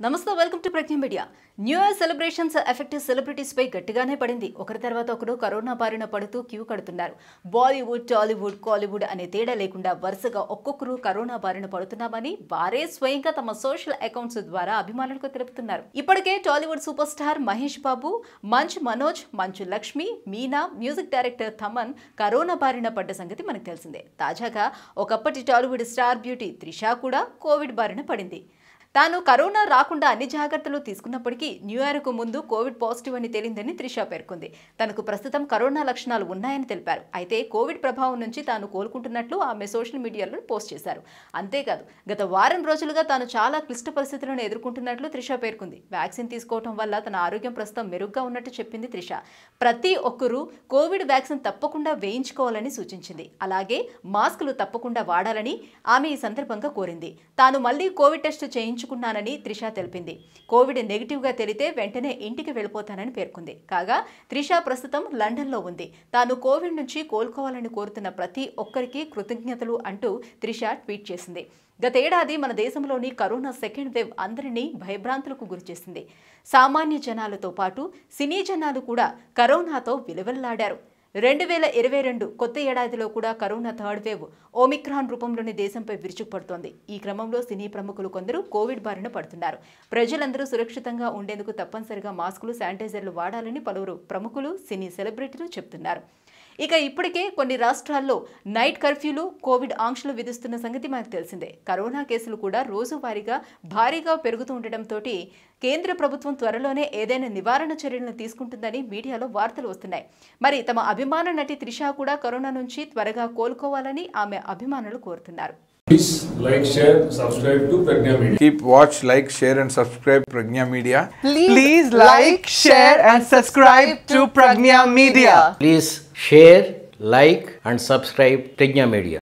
నమస్తే welcome to Prajna media new year celebrations effect celebrities పై గట్టిగానే పడింది ఒకరి తర్వాత ఒకరు కరోనా బారిన పడుతూ క్యూ కడుతున్నారు బాలీవుడ్ టాలీవుడ్ కాలీవుడ్ అనే తేడా లేకుండా వరుసగా ఒక్కొక్కరు కరోనా బారిన పడుతున్నామని వారే స్వయంగా తమ సోషల్ అకౌంట్స్ ద్వారా అభిమానులకు తెలుపుతున్నారు ఇప్పటికే Tollywood super star Mahesh Babu Manchu Manoj Manchu Lakshmi Meena music director Thaman corona బారిన పడ్డ సంగతి మనకు తెలిసిందే తాజాగా ఒకప్పటి టాలీవుడ్ స్టార్ బ్యూటీ త్రిష కూడా కోవిడ్ బారిన పడింది తాను కరోనా రాకుండా అన్ని జాగ్రత్తలు తీసుకున్నప్పటికీ న్యూ ఇయర్కు ముందు కోవిడ్ పాజిటివ్ అని తేలిందని త్రిష పేర్కొంది తనకు ప్రస్తుతం కరోనా లక్షణాలు ఉన్నాయని తెలిపారు అయితే కోవిడ్ ప్రభావం నుంచి తాను కోలుకుంటున్నట్లు ఆమె సోషల్ మీడియాలో పోస్ట్ చేశారు అంతేకాదు గత వారం రోజులుగా తాను చాలా క్లిష్ట పరిస్థితులను ఎదుర్కొంటున్నట్లు త్రిష పేర్కొంది వ్యాక్సిన్ తీసుకోవడం వల్ల తన ఆరోగ్యం ప్రస్తుతం మెరుగ్గా ఉన్నట్టు చెప్పింది త్రిష ప్రతి ఒక్కరూ కోవిడ్ వ్యాక్సిన్ తప్పకుండా వేయించుకోవాలని సూచించింది అలాగే మాస్కులు తప్పకుండా వాడాలని ఆమె ఈ సందర్భంగా కోరింది తాను మళ్ళీ కోవిడ్ టెస్ట్ చేయించుకున్నానని త్రిష తెలిపింది కోవిడ్ నెగిటివ్గా తెలితే వెంటనే ఇంటికి వెళ్ళిపోతానని పేర్కొంది కాగా త్రిష ప్రస్తుతం లండన్లో ఉంది తాను కోవిడ్ నుంచి కోలుకోవాలని కోరుతున్న ప్రతి ఒక్కరికి కృతజ్ఞతలు అంటూ త్రిష ట్వీట్ చేసింది గతేడాది మన దేశంలోని కరోనా సెకండ్ వేవ్ అందరినీ భయభ్రాంతులకు గురిచేసింది సామాన్య జనాలతో పాటు సినీ జనాలు కూడా కరోనాతో విలువెల్లాడారు రెండు వేల ఇరవై రెండు కొత్త ఏడాదిలో కూడా కరోనా థర్డ్ వేవ్ ఓమిక్రాన్ రూపంలోని దేశంపై విరుచుకుపడుతోంది ఈ క్రమంలో సినీ ప్రముఖులు కొందరు కోవిడ్ బారిన పడుతున్నారు ప్రజలందరూ సురక్షితంగా ఉండేందుకు తప్పనిసరిగా మాస్కులు శానిటైజర్లు వాడాలని పలువురు ప్రముఖులు సినీ సెలబ్రిటీలు చెబుతున్నారు ఇక ఇప్పటికే కొన్ని రాష్ట్రాల్లో నైట్ కర్ఫ్యూలు కోవిడ్ ఆంక్షలు విధిస్తున్న సంగతి మనకు తెలిసిందే కరోనా కేసులు కూడా రోజువారీగా భారీగా పెరుగుతూ ఉండటంతో కేంద్ర ప్రభుత్వం త్వరలోనే ఏదైనా నివారణ చర్యలను తీసుకుంటుందని మీడియాలో వార్తలు వస్తున్నాయి మరి తమ అభిమాన నటి త్రిష కూడా కరోనా నుంచి త్వరగా కోలుకోవాలని ఆమె అభిమానులు కోరుతున్నారు Please like, share, subscribe to Pragna Media. Keep watch, like, share, and subscribe Pragna Media. Please, like, share, and subscribe to Pragnya Media. Please share, like, and subscribe Pragya Media.